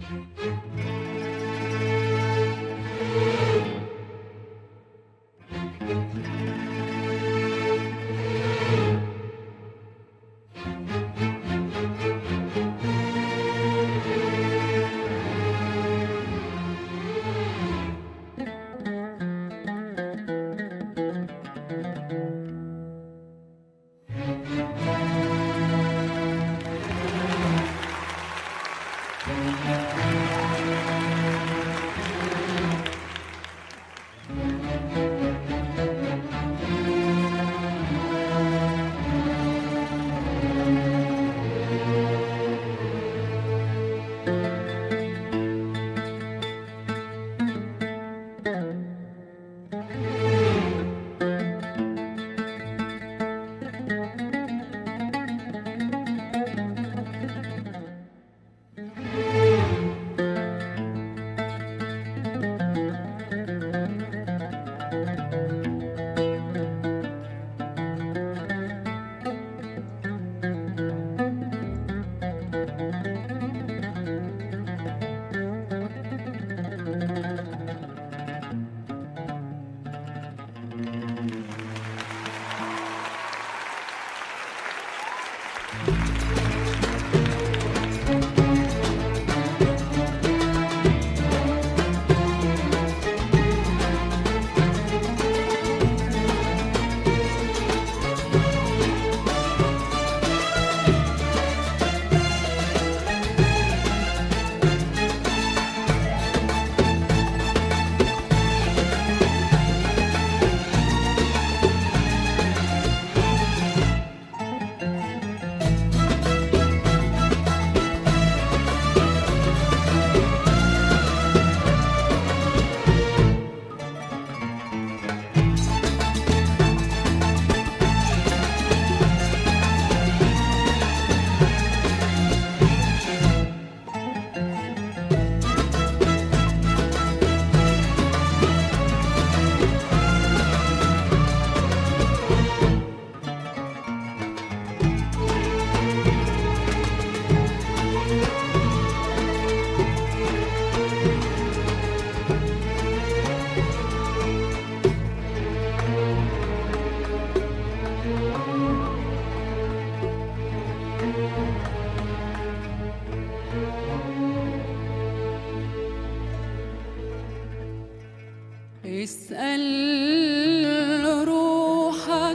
اسأل روحك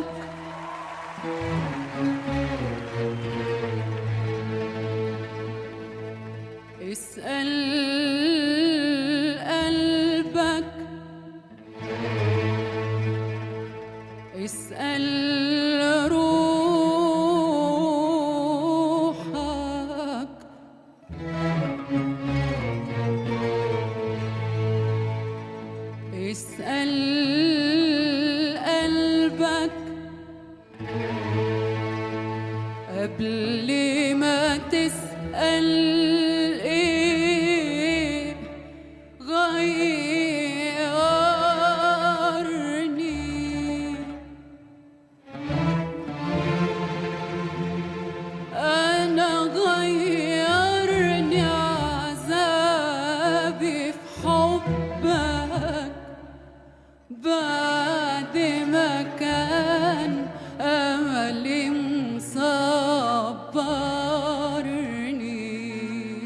اسأل قلبك اسأل روحك اسأل قلبك قبل ما تسأل ايه غيرني أنا غيرني عذابي في حبك بعد ما كان أملي مصبرني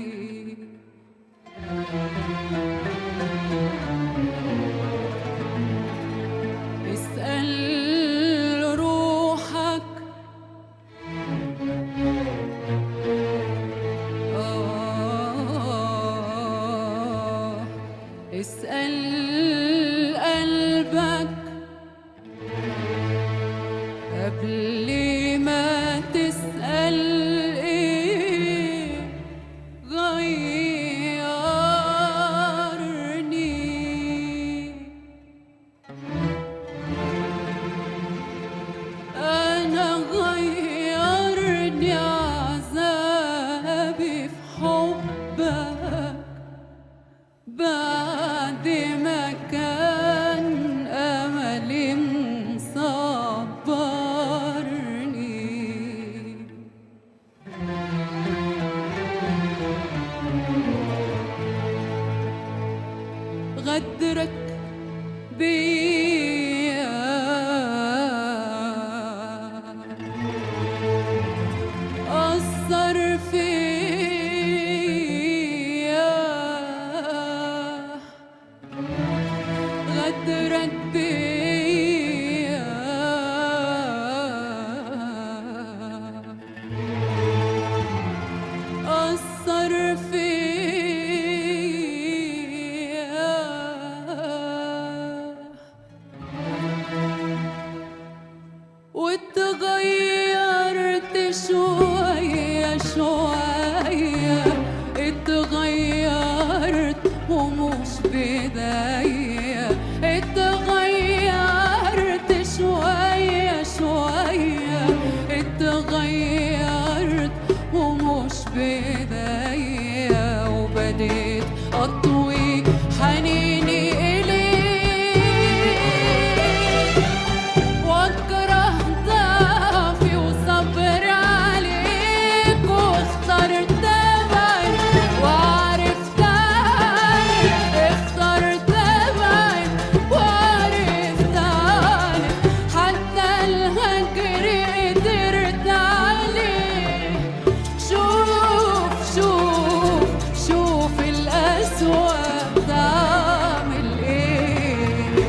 فيها واتغيرت شوية شوية اتغيرت ومش بداية اتغيرت شوية شوية اتغيرت ومش بداية وبديت أطوي حنيني إليك واكره ضعفي وصبر عليك واخترت ابعد وعرفت عنك اخترت ابعد وعرفت عنك حتى الهجر قدرت عليه شوف شوف شوف الأسوأ تعمل ايه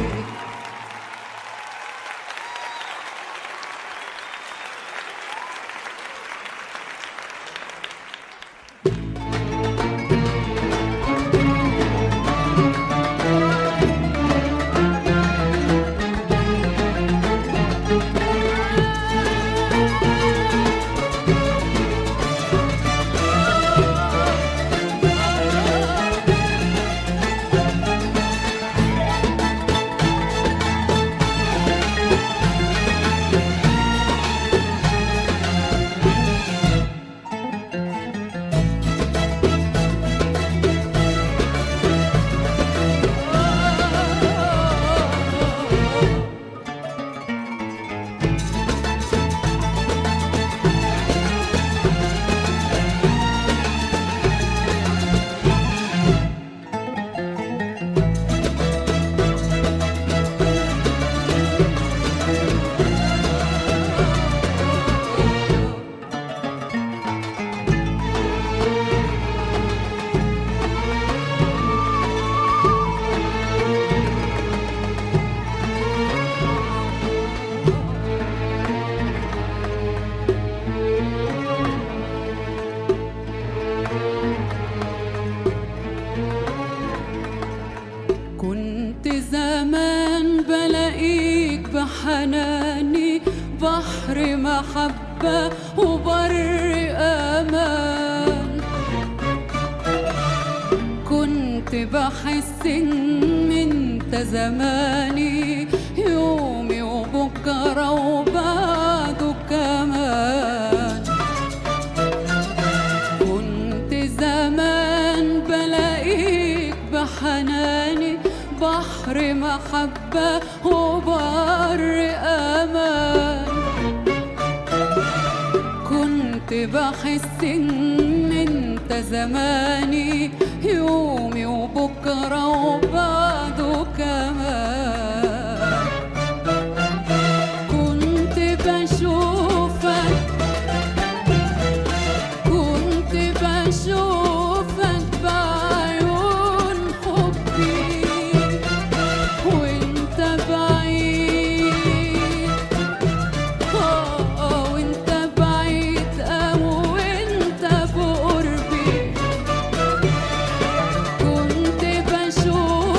كنت زمان بلاقيك بحناني بحر محبة وبر أمان كنت بحس إن انت زماني يومي وبكرة وبعده كمان كنت زمان بلاقيك بحناني بحر محبة وبر أمان كنت بحس إن انت زماني يومي وبكرة وبعده كمان كنت بشوفك كنت بشوفك بعيون حبي وانت بعيد آه، وانت بعيد أوي وانت بقربي كنت بشوفك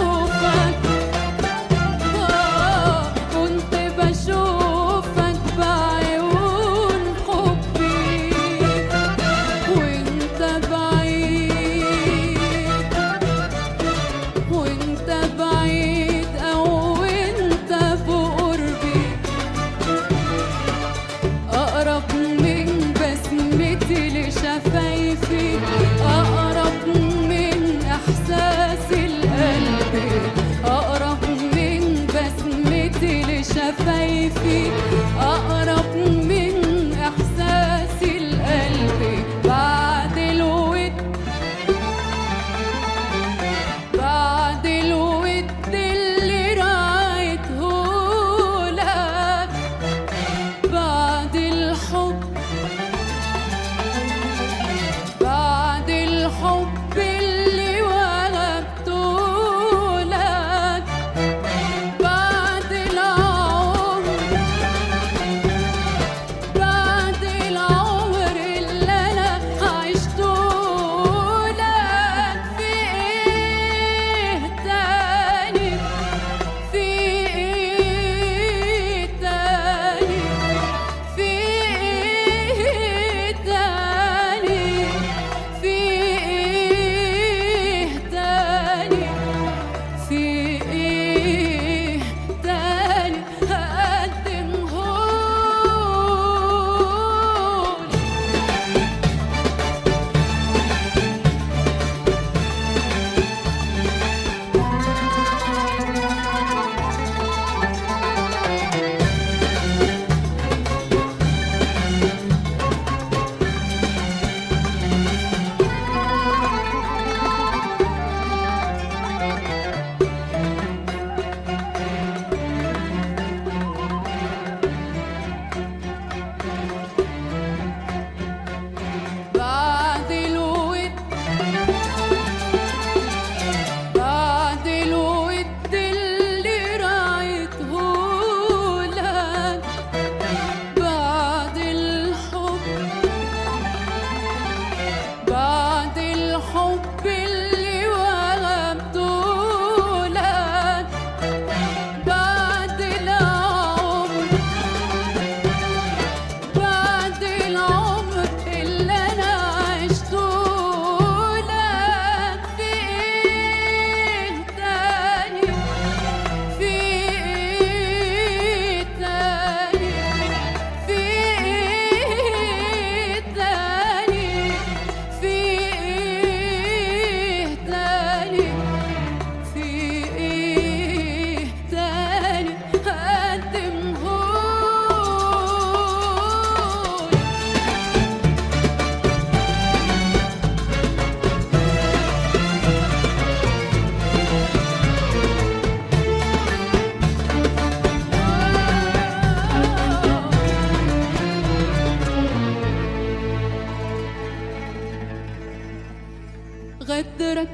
غدرك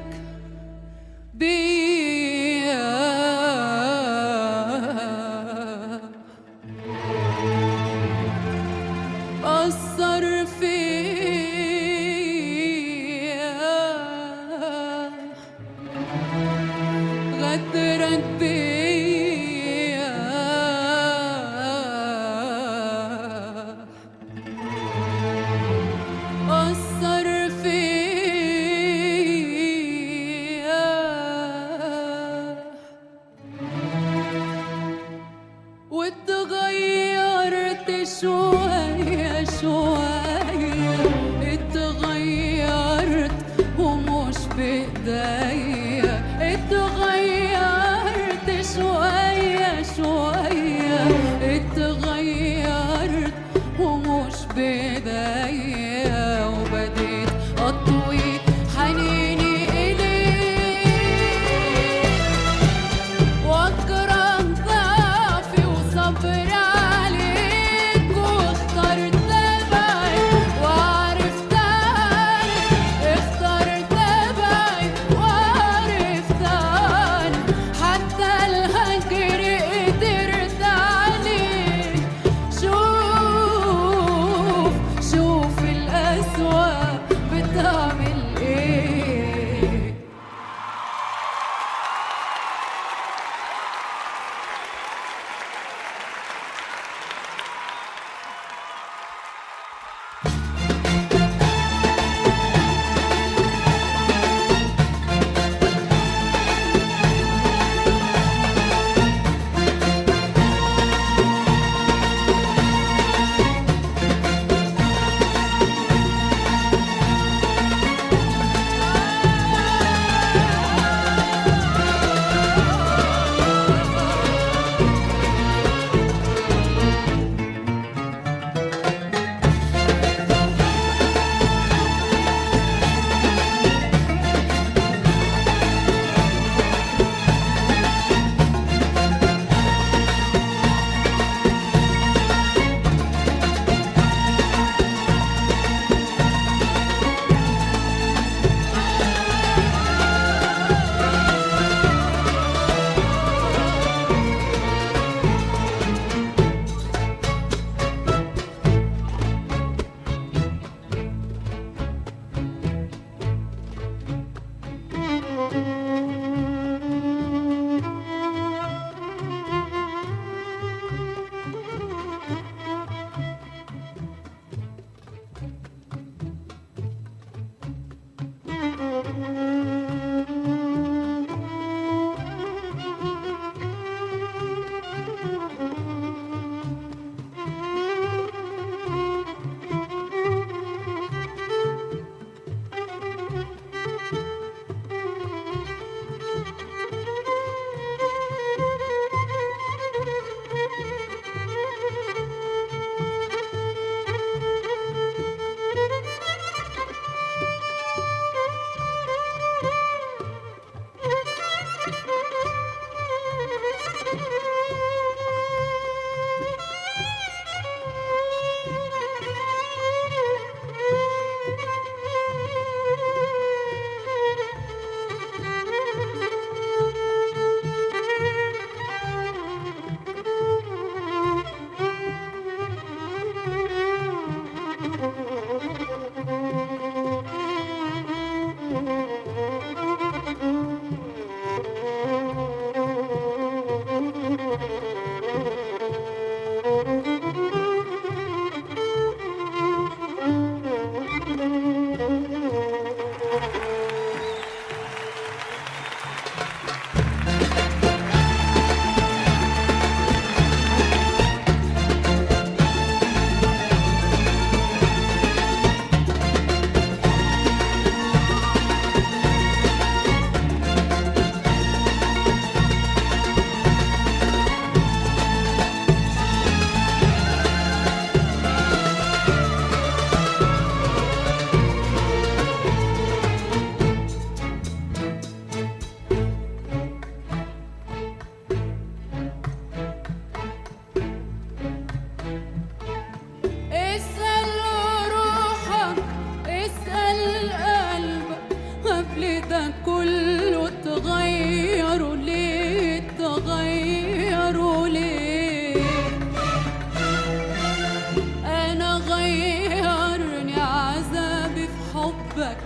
بيا أثر فيا غدرك بيا أثر فيا واتغيرت شوية شوية اتغيرت ومش بإيديا اتغيرت شوية شوية اتغيرت ومش بإيديا وبديت أطوي حنيني إليك واكره ضعفي وصبري عليك واخترت ابعد وعرفت عنك اخترت ابعد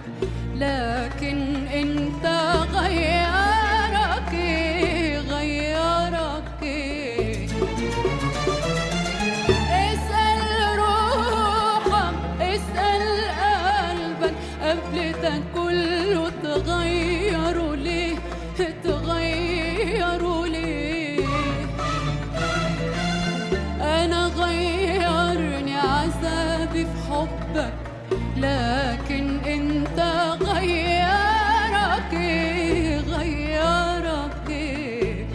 لكن انت غيرك ايه غيرك ايه اسأل روحك اسأل قلبك قبل ده كله تغيروا ليه تغيروا ليه أنا غيرني عذابي في حبك لكن أنت غيرك إيه غيرك إيه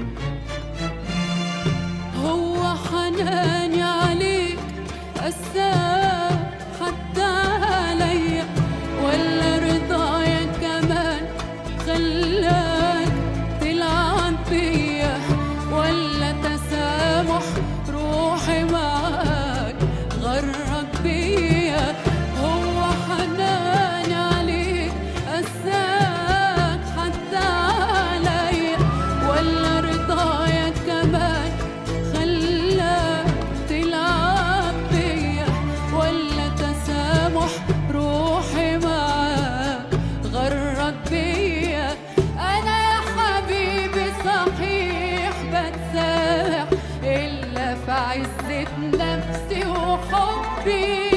هو حناني عليك قسام حتى عليا ولا رضايا كمان خلاك تلعب بيا ولا تسامح روحي معاك غرك بيا هو حنان عليك قساك حتى عليا ولا رضايا كمان خلاك تلعب بيا ولا تسامح روحي معاك غرك بيا انا يا حبيبي صحيح بتسامح الا في عزة نفسي وحبي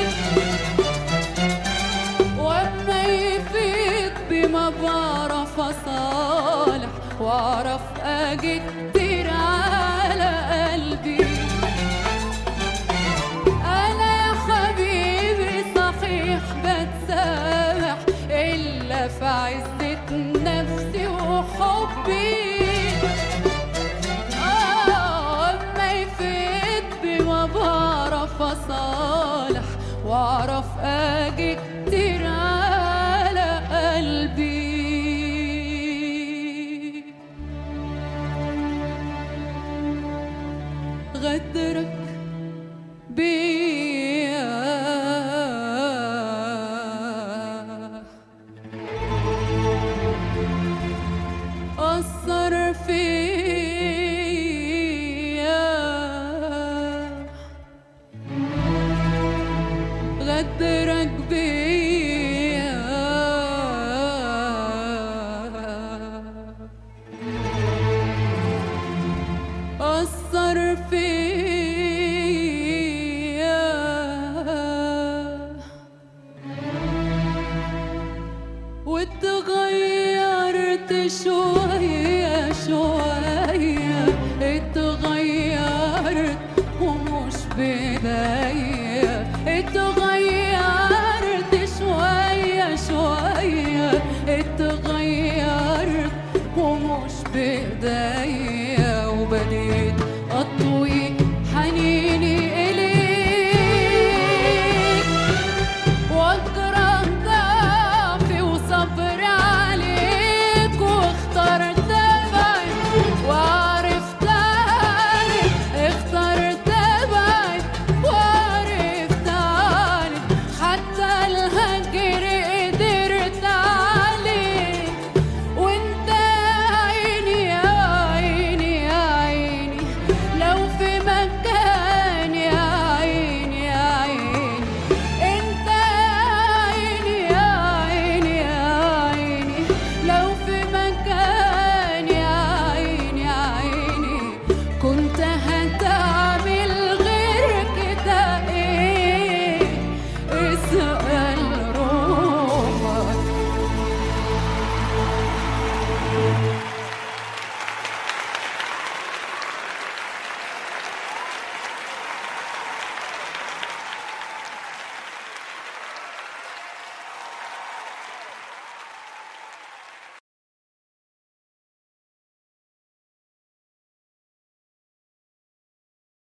واما يفيد بما بعرف اصالح واعرف اجي كتير على قلبي انا يا حبيبي صحيح بتسامح الا في عزة نفسي وحبي آه، اما يفيد بما بعرف اصالح واعرف اجي كتير على قلبي غدرك بيا أثر فيا غدرك بيا أثر فيا واتغيرت شوية شوية اتغيرت ومش بداية اتغيرت شوية شوية اتغيرت ومش بداية